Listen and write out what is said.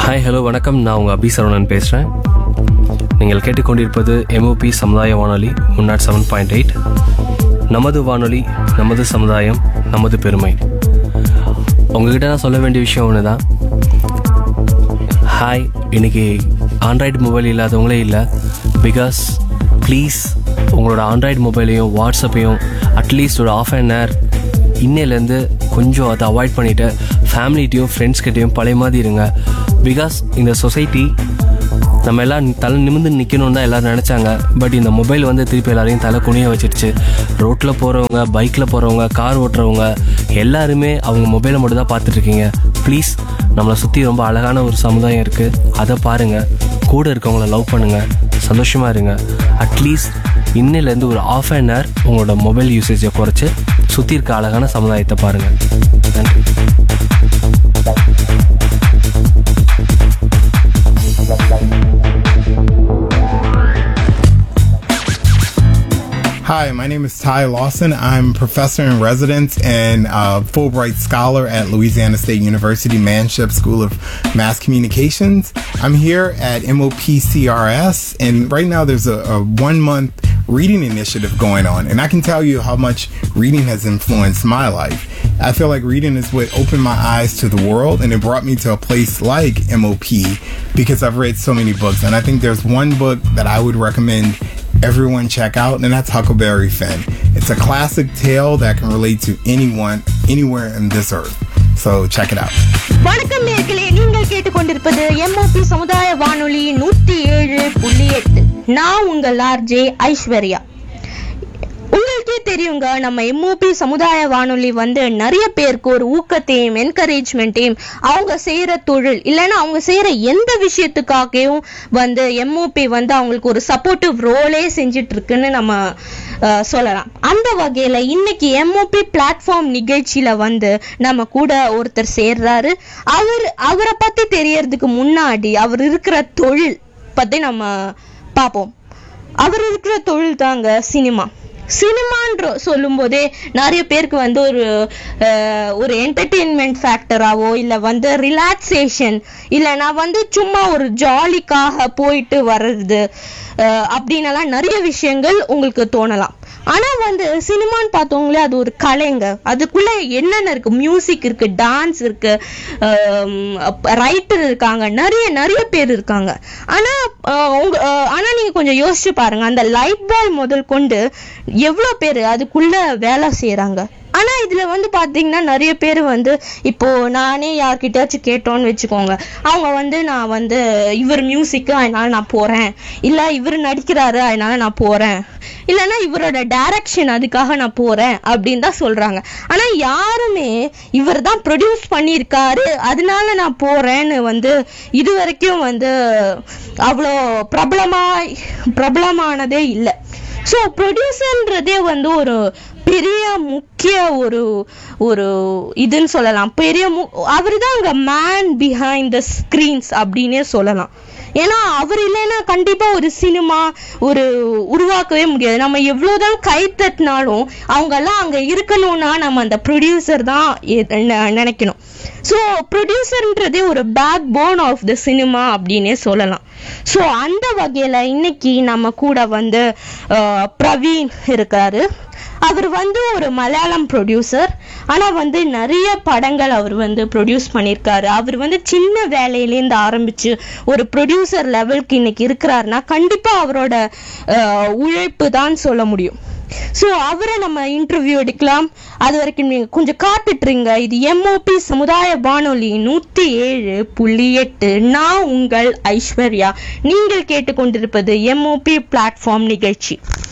Hi hello வணக்கம் நான் உங்கள் அபி சரவணன் பேசுகிறேன் நீங்கள் கேட்டுக்கொண்டிருப்பது எம்ஓபி சமுதாய வானொலி one nought seven point eight நமது வானொலி நமது சமுதாயம் நமது பெருமை உங்ககிட்ட நான் சொல்ல வேண்டிய விஷயம் ஒன்று தான் ஹாய் இன்னைக்கு ஆண்ட்ராய்டு மொபைல் இல்லாதவங்களே இல்லை பிகாஸ் ப்ளீஸ் உங்களோட ஆண்ட்ராய்டு மொபைலையும் வாட்ஸ்அப்பையும் அட்லீஸ்ட் ஒரு ஆஃப் அன் ஹவர் இன்னையிலேருந்து கொஞ்சம் அதை அவாய்ட் பண்ணிவிட்டு ஃபேமிலிட்டையும் ஃப்ரெண்ட்ஸ்கிட்டையும் பழைய மாதிரி இருங்க பிகாஸ் இந்த சொசைட்டி நம்ம எல்லாம் தலை நிமிர்ந்து நிற்கணும்னு தான் எல்லாரும் நினச்சாங்க பட் இந்த மொபைல் வந்து திருப்பி எல்லாரையும் தலை குனிய வச்சிருச்சு ரோட்டில் போகிறவங்க பைக்கில் போகிறவங்க கார் ஓட்டுறவங்க எல்லாருமே அவங்க மொபைலை மட்டும் தான் பார்த்துட்டு இருக்கீங்க ப்ளீஸ் நம்மளை சுற்றி ரொம்ப அழகான ஒரு சமுதாயம் இருக்குது அதை பாருங்கள் கூட இருக்கவங்கள லவ் பண்ணுங்கள் சந்தோஷமாக இருங்க அட்லீஸ்ட் இன்னிலேருந்து ஒரு ஆஃப் அன் ஹவர் உங்களோட மொபைல் யூசேஜை குறைச்சி சுற்றி இருக்க அழகான சமுதாயத்தை பாருங்கள் நன்றி Hi, my name is Ty Lawson. I'm professor in residence and uh, Fulbright scholar at Louisiana State University Manship School of Mass Communications. I'm here at MOPCRS, and right now there's a, a one month reading initiative going on. And I can tell you how much reading has influenced my life. I feel like reading is what opened my eyes to the world and it brought me to a place like MOP because I've read so many books. And I think there's one book that I would recommend everyone check out, and that's Huckleberry Finn. It's a classic tale that can relate to anyone, anywhere in this earth. So check it out. வணக்கம் நேர்களே நீங்கள் கேட்டுக்கொண்டிருப்பது MOP சமுதாய வானொலி நூத்தி ஏழு புள்ளி எட்டு நான் உங்கள் ஆர்ஜே ஐஸ்வர்யா உங்களுக்கே தெரியுங்க நம்ம எம்ஓபி சமுதாய வானொலி வந்து நிறைய பேருக்கு ஒரு ஊக்கத்தையும் என்கரேஜ்மெண்ட்டையும் அவங்க செய்யற தொழில் இல்லைன்னா அவங்க செய்யற எந்த விஷயத்துக்காகவும் வந்து எம்ஓபி வந்து அவங்களுக்கு ஒரு சப்போர்ட்டிவ் ரோலே செஞ்சுட்டு இருக்குன்னு நம்ம அஹ், சொல்லலாம் அந்த வகையில இன்னைக்கு எம்ஓபி பிளாட்ஃபார்ம் நிகழ்ச்சியில வந்து நம்ம கூட ஒருத்தர் சேர்றாரு அவர் அவரை பத்தி தெரியறதுக்கு முன்னாடி அவர் இருக்கிற தொழில் பத்தி நம்ம பார்ப்போம் அவர் இருக்கிற தொழில் தாங்க சினிமா சினிமான்ற சொல்லும் போதே நிறைய பேருக்கு வந்து ஒரு அஹ், ஒரு என்டர்டெயின்மெண்ட் ஃபேக்டராவோ இல்ல வந்து ரிலாக்ஸேஷன் இல்லைன்னா வந்து சும்மா ஒரு ஜாலிக்காக போயிட்டு வர்றது அஹ், அப்படின்னலாம் நிறைய விஷயங்கள் உங்களுக்கு தோணலாம் ஆனா வந்து சினிமான்னு பார்த்தவங்களே அது ஒரு கலைங்க அதுக்குள்ள என்னென்ன இருக்கு மியூசிக் இருக்கு டான்ஸ் இருக்கு ரைட்டர் இருக்காங்க நிறைய நிறைய பேர் இருக்காங்க ஆனா அஹ், உங்க அஹ், ஆனா நீங்க கொஞ்சம் யோசிச்சு பாருங்க அந்த லைட் பாய் முதல் கொண்டு எவ்வளவு பேர் அதுக்குள்ள வேலை செய்யறாங்க ஆனா இதுல வந்து பாத்தீங்கன்னா நிறைய பேர் வந்து இப்போ நானே யார்கிட்டயாச்சும் கேட்டோன்னு வச்சுக்கோங்க அவங்க வந்து நான் வந்து இவர் மியூசிக்கு அதனால நான் போறேன் இல்ல இவர் நடிக்கிறாரு அதனால நான் போறேன் இல்லைன்னா இவரோட டைரக்ஷன் அதுக்காக நான் போறேன் அப்படின்னு தான் சொல்றாங்க ஆனா யாருமே இவர் தான் ப்ரொடியூஸ் பண்ணியிருக்காரு அதனால நான் போறேன்னு வந்து இது வரைக்கும் வந்து அவ்வளோ பிரபலமா பிரபலமானதே இல்லை ஸோ ப்ரொடியூசர்ன்றதே வந்து ஒரு பெரிய முக்கிய ஒரு ஒரு இதுன்னு சொல்லலாம் பெரிய அவர் தான் அங்க மேன் பிஹைண்ட் த ஸ்க்ரீன்ஸ் அப்படின்னே சொல்லலாம் ஏன்னா அவர் இல்லைன்னா கண்டிப்பா ஒரு சினிமா ஒரு உருவாக்கவே முடியாது நம்ம எவ்வளவுதான் கை தட்டினாலும் அவங்க எல்லாம் அங்க இருக்கணும்னா நம்ம அந்த ப்ரொடியூசர் தான் எ- நெ- நினைக்கணும் ஸோ ப்ரொடியூசர்ன்றதே ஒரு backbone of the cinema அப்படின்னே சொல்லலாம் ஸோ அந்த வகையில இன்னைக்கு நம்ம கூட வந்து அஹ், பிரவீன் இருக்காரு அவர் வந்து ஒரு மலையாளம் ப்ரொடியூசர் ஆனா வந்து நிறைய படங்கள் அவர் வந்து ப்ரொடியூஸ் பண்ணியிருக்காரு அவர் வந்து சின்ன வேலையிலேருந்து ஆரம்பிச்சு ஒரு ப்ரொடியூசர் லெவலுக்கு இன்னைக்கு இருக்கிறாருன்னா கண்டிப்பா அவரோட அஹ், உழைப்பு தான் சொல்ல முடியும் ஸோ அவரை நம்ம இன்டர்வியூ எடுக்கலாம் அது வரைக்கும் நீங்க கொஞ்சம் காத்துட்டுருங்க இது எம்ஓபி சமுதாய வானொலி நூத்தி ஏழு புள்ளி எட்டு நான் உங்கள் ஐஸ்வர்யா நீங்கள் கேட்டுக்கொண்டிருப்பது எம்ஓபி பிளாட்ஃபார்ம் நிகழ்ச்சி